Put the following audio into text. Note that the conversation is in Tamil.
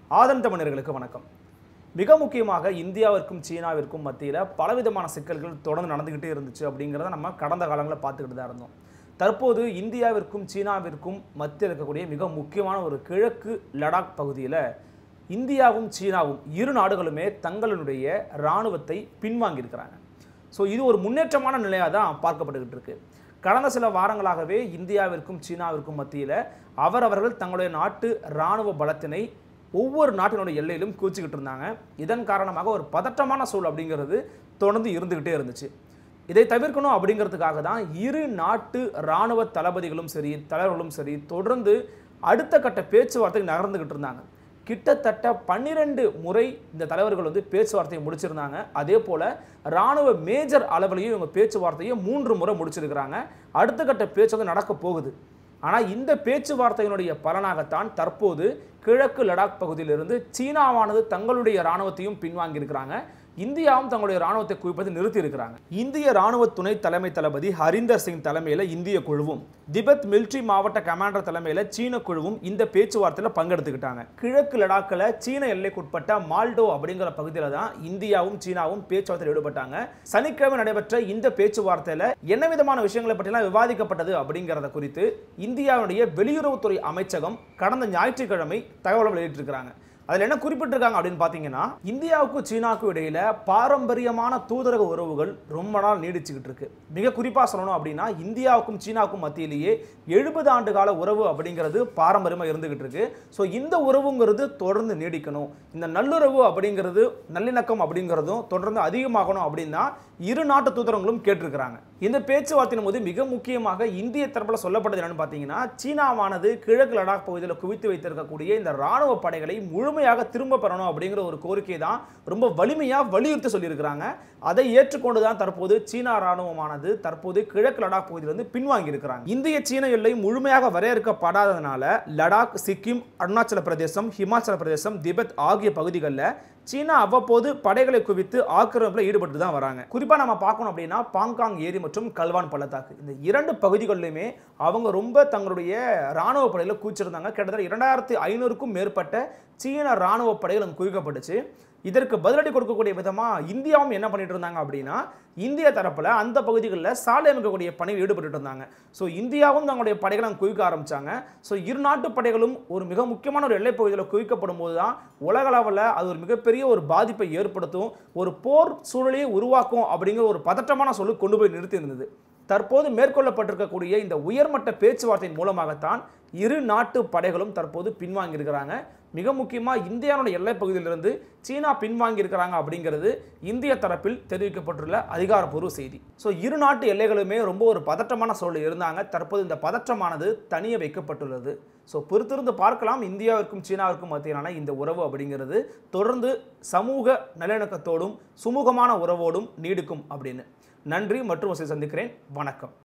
ஆதன் தமிழர்களுக்கு வணக்கம் மிக முக்கியமாக இந்தியாவிற்கும் சீனாவிற்கும் மத்தியில் பலவிதமான சிக்கல்கள் தொடர்ந்து நடந்துக்கிட்டே இருந்துச்சு அப்படிங்கிறத நம்ம கடந்த காலங்களில் பார்த்துக்கிட்டு தான் இருந்தோம் தற்போது இந்தியாவிற்கும் சீனாவிற்கும் மத்தியில் இருக்கக்கூடிய மிக முக்கியமான ஒரு கிழக்கு லடாக் பகுதியில் இந்தியாவும் சீனாவும் இரு நாடுகளுமே தங்களுடைய இராணுவத்தை பின்வாங்கியிருக்கிறாங்க ஸோ இது ஒரு முன்னேற்றமான நிலையாக தான் பார்க்கப்பட்டுக்கிட்டு இருக்கு கடந்த சில வாரங்களாகவே இந்தியாவிற்கும் சீனாவிற்கும் மத்தியில் அவரவர்கள் தங்களுடைய நாட்டு இராணுவ பலத்தினை ஒவ்வொரு நாட்டினுடைய எல்லையிலும் குவிச்சுக்கிட்டு இருந்தாங்க இதன் காரணமாக ஒரு பதற்றமான சூழல் அப்படிங்கிறது தொடர்ந்து இருந்துக்கிட்டே இருந்துச்சு இதை தவிர்க்கணும் அப்படிங்கிறதுக்காக தான் இரு நாட்டு இராணுவ தளபதிகளும் சரி தலைவர்களும் சரி தொடர்ந்து அடுத்த கட்ட பேச்சுவார்த்தைக்கு நகர்ந்துக்கிட்டு இருந்தாங்க கிட்டத்தட்ட பன்னிரெண்டு முறை இந்த தலைவர்கள் வந்து பேச்சுவார்த்தையை முடிச்சிருந்தாங்க அதே போல் இராணுவ மேஜர் அளவிலையும் இவங்க பேச்சுவார்த்தையை மூன்று முறை முடிச்சிருக்கிறாங்க அடுத்த கட்ட பேச்சு வந்து நடக்க போகுது ஆனால் இந்த பேச்சுவார்த்தையினுடைய பலனாகத்தான் தற்போது கிழக்கு லடாக் பகுதியிலிருந்து சீனாவானது தங்களுடைய இராணுவத்தையும் பின்வாங்கியிருக்கிறாங்க இந்தியாவும் தங்களுடைய ராணுவத்தை குவிப்பதை நிறுத்தி இருக்கிறாங்க இந்திய ராணுவ துணை தலைமை தளபதி ஹரிந்தர் சிங் தலைமையில் இந்திய குழுவும் திபெத் மிலிட்ரி மாவட்ட கமாண்டர் தலைமையில் சீன குழுவும் இந்த பேச்சுவார்த்தையில் பங்கெடுத்துக்கிட்டாங்க கிழக்கு லடாக்கில் சீன எல்லைக்குட்பட்ட மால்டோ அப்படிங்கிற பகுதியில் தான் இந்தியாவும் சீனாவும் பேச்சுவார்த்தையில் ஈடுபட்டாங்க சனிக்கிழமை நடைபெற்ற இந்த பேச்சுவார்த்தையில் என்ன விதமான விஷயங்களை பற்றிலாம் விவாதிக்கப்பட்டது அப்படிங்கிறத குறித்து இந்தியாவுடைய வெளியுறவுத்துறை அமைச்சகம் கடந்த ஞாயிற்றுக்கிழமை தகவல் வெளியிட்டிருக்கிறாங்க அதில் என்ன குறிப்பிட்டிருக்காங்க அப்படின்னு பார்த்தீங்கன்னா இந்தியாவுக்கும் சீனாவுக்கும் இடையில பாரம்பரியமான தூதரக உறவுகள் ரொம்ப நாள் நீடிச்சுக்கிட்டு இருக்கு மிக குறிப்பாக சொல்லணும் அப்படின்னா இந்தியாவுக்கும் சீனாவுக்கும் மத்தியிலேயே எழுபது ஆண்டு கால உறவு அப்படிங்கிறது பாரம்பரியமாக இருந்துகிட்டு இருக்கு ஸோ இந்த உறவுங்கிறது தொடர்ந்து நீடிக்கணும் இந்த நல்லுறவு அப்படிங்கிறது நல்லிணக்கம் அப்படிங்கிறதும் தொடர்ந்து அதிகமாகணும் அப்படின்னா இரு நாட்டு தூதரங்களும் கேட்டிருக்கிறாங்க இந்த பேச்சுவார்த்தையின் போது மிக முக்கியமாக இந்திய தரப்பில் சொல்லப்பட்டது என்னன்னு பார்த்தீங்கன்னா சீனாவானது கிழக்கு லடாக் பகுதியில் குவித்து வைத்திருக்கக்கூடிய இந்த ராணுவ படைகளை முழுமையாக திரும்ப பெறணும் அப்படிங்கிற ஒரு கோரிக்கை தான் ரொம்ப வலிமையாக வலியுறுத்தி சொல்லியிருக்கிறாங்க அதை ஏற்றுக்கொண்டு தான் தற்போது சீனா ராணுவமானது தற்போது கிழக்கு லடாக் பகுதியிலிருந்து பின்வாங்கி இருக்கிறாங்க இந்திய சீன எல்லை முழுமையாக வரையறுக்கப்படாததுனால லடாக் சிக்கிம் அருணாச்சல பிரதேசம் ஹிமாச்சல பிரதேசம் திபெத் ஆகிய பகுதிகளில் சீனா அவ்வப்போது படைகளை குவித்து ஆக்கிரமிப்பில் ஈடுபட்டு தான் வராங்க குறிப்பாக நம்ம பார்க்கணும் அப்படின்னா பாங்காங் ஏரி மற்றும் கல்வான் பள்ளத்தாக்கு இந்த இரண்டு பகுதிகளிலுமே அவங்க ரொம்ப தங்களுடைய ராணுவ படையில் குவிச்சிருந்தாங்க கிட்டத்தட்ட இரண்டாயிரத்தி ஐநூறுக்கும் மேற்பட்ட சீன ராணுவ படைகள் அங்கே குவிக்கப்பட்டுச்சு இதற்கு பதிலடி கொடுக்கக்கூடிய விதமாக இந்தியாவும் என்ன பண்ணிட்டு இருந்தாங்க அப்படின்னா இந்திய தரப்பில் அந்த பகுதிகளில் சாலை அமைக்கக்கூடிய பணியில் ஈடுபட்டு இருந்தாங்க ஸோ இந்தியாவும் தங்களுடைய படைகளை அங்கே குவிக்க ஆரம்பித்தாங்க ஸோ இரு நாட்டு படைகளும் ஒரு மிக முக்கியமான ஒரு எல்லைப் பகுதியில் குவிக்கப்படும் போது தான் உலகளவில் அது ஒரு மிகப்பெரிய ஒரு பாதிப்பை ஏற்படுத்தும் ஒரு போர் சூழலையே உருவாக்கும் அப்படிங்கிற ஒரு பதற்றமான சொல்லு கொண்டு போய் நிறுத்தி இருந்தது தற்போது மேற்கொள்ளப்பட்டிருக்கக்கூடிய இந்த உயர்மட்ட பேச்சுவார்த்தையின் மூலமாகத்தான் இரு நாட்டு படைகளும் தற்போது பின்வாங்கியிருக்கிறாங்க மிக முக்கியமாக இந்தியாவுடைய எல்லைப் பகுதியிலிருந்து சீனா பின்வாங்கி இருக்கிறாங்க அப்படிங்கிறது இந்திய தரப்பில் தெரிவிக்கப்பட்டுள்ள அதிகாரப்பூர்வ செய்தி ஸோ இரு நாட்டு எல்லைகளுமே ரொம்ப ஒரு பதற்றமான சூழல் இருந்தாங்க தற்போது இந்த பதற்றமானது தனிய வைக்கப்பட்டுள்ளது ஸோ பொறுத்திருந்து பார்க்கலாம் இந்தியாவிற்கும் சீனாவிற்கும் மத்தியிலான இந்த உறவு அப்படிங்கிறது தொடர்ந்து சமூக நல்லிணக்கத்தோடும் சுமூகமான உறவோடும் நீடிக்கும் அப்படின்னு நன்றி மற்றும் சந்திக்கிறேன் வணக்கம்